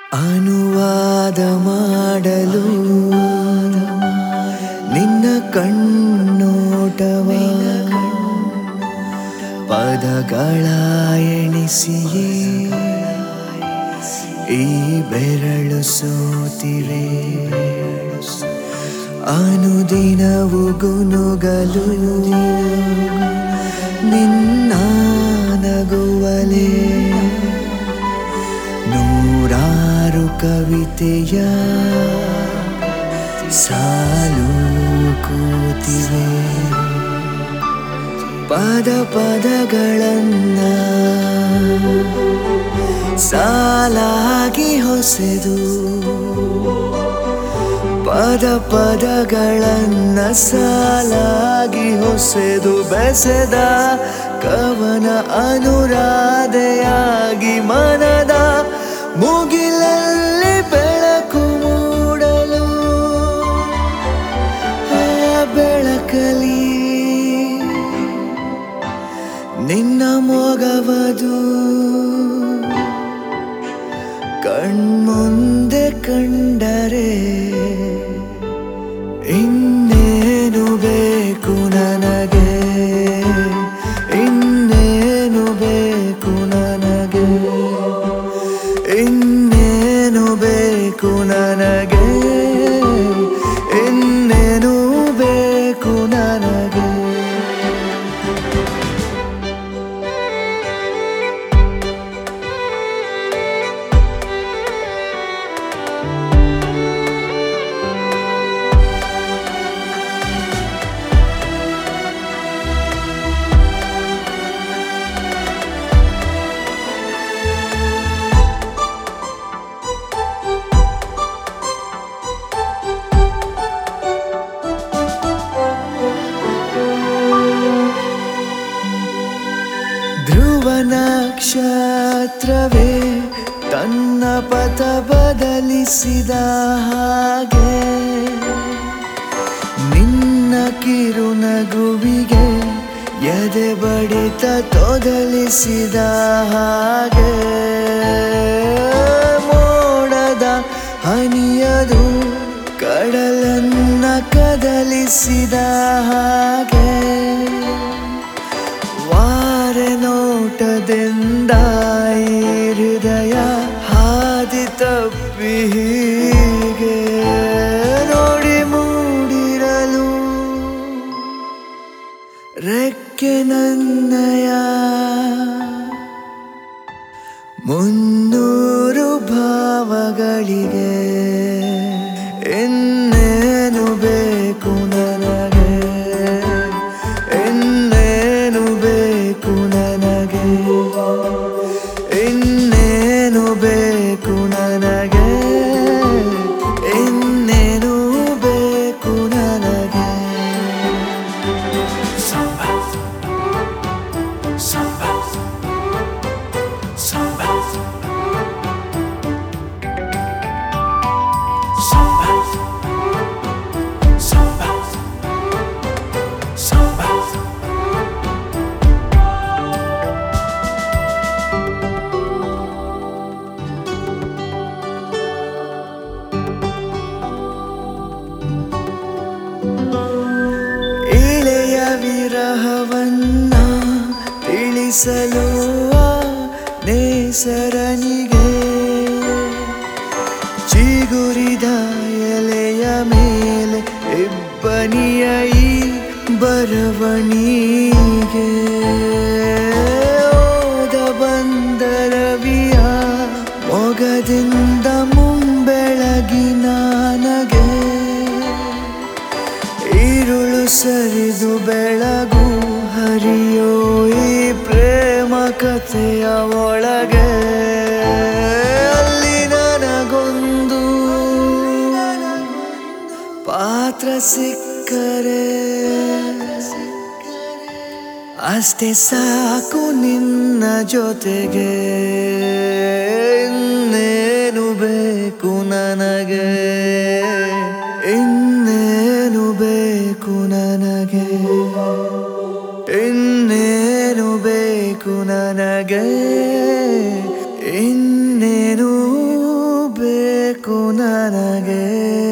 ಅನುವಾದ ಮಾಡಲು ನಿನ್ನ ಕಣ್ಣೋಟವ ಪದಗಳ ಎಣಿಸಿಯೇ ಈ ಬೆರಳು ಸೋತಿವೆ ಅನುದಿನವು ಗುನುಗಲು ನಿನ್ನ ನಗುವಲೇ ನೂರಾರು ಕವಿತೆಯ ಸಾಲು ಕೂತಿವೆ ಪದ ಪದಗಳನ್ನ ಸಾಲಾಗಿ ಹೊಸೆದು ಪದ ಪದಗಳನ್ನ ಸಾಲಾಗಿ ಹೊಸೆದು ಬೆಸೆದ ಕವನ ಅನುರಾಧೆಯಾಗಿ ಮನದ ಮುಗಿಲಲ್ಲಿ ಬೆಳಕು ಮೂಡಲು ಆ ಬೆಳಕಲಿ ನಿನ್ನ ಮೊಗವದು ಕಣ್ಮುಂದೆ ಕಂಡರೆ ಇನ್ನೇನು ಬೇಕು ನನಗೆ ಇನ್ನೇನು ಬೇಕು ನನಗೆ ಇನ್ನೇನು ಬೇಕು ನನಗೆ ಇನ್ನೇನು ಬೇಕು ನನಗೆ ಧ್ರುವ ನಕ್ಷತ್ರವೇ ತನ್ನ ಪಥ ಬದಲಿಸಿದ ಹಾಗೆ ನಿನ್ನ ಕಿರುನಗುವಿಗೆ ಎದೆ ಬಡಿತ ತೊದಲಿಸಿದ ಹಾಗೆ ಮೋಡದ ಹನಿಯದು ಕಡಲನ್ನ ಕದಲಿಸಿದ ಹಾಗೆ ವಾರೆ ನೋಟದಿಂದ ಈ ಹೃದಯ ಹಾದಿ ತಪ್ಪಿ ಹೀಗೆ ನೋಡಿ ಮೂಡಿರಲು ರೆಕ್ಕೆ ನನ್ನಯ ಮುನ್ನೂರು ಭಾವಗಳಿಗೆ ಇನ್ನೇನು ಬೇಕು ನನಗೆ ಇನ್ನೇನು ಬೇಕು ನನಗೆ ಇನ್ನೇನು ಬೇಕು ನನಗೆ ಇನ್ನೇನು ಬೇಕು ನನಗೆ ಇಳೆಯ ವಿರಹವನ್ನ ತಿಳಿಸಲು ಆ ನೇಸರನಿಗೆ ಚಿಗುರಿದ ಎಲೆಯ ಮೇಲೆ ಇಬ್ಬನಿಯ ಈ ಬರವಣಿಗೆ ಓದ ಬಂದರವಿಯ ಮೊಗದಿಂದ ಮುಂಬೆಳಗಿನ ನನಗೆ ഇരുಳು ಸರಿದು ಬೆಳಗು ಹರಿಯೋ ಈ ಪ್ರೇಮ ಕಥೆಯ ಒಳಗೆ ಅಲ್ಲಿ ನನಗೊಂದು ಪಾತ್ರ ಸಿಕ್ಕರೆ ಅಷ್ಟೇ ಸಾಕು ನಿನ್ನ ಜೊತೆಗೆ ಇನ್ನೇನು ಬೇಕು ನನಗೆ ಇನ್ನೇನು ಬೇಕು ನನಗೆ ಇನ್ನೇನು ಬೇಕು ನನಗೆ ಇನ್ನೇನು ಬೇಕು ನನಗೆ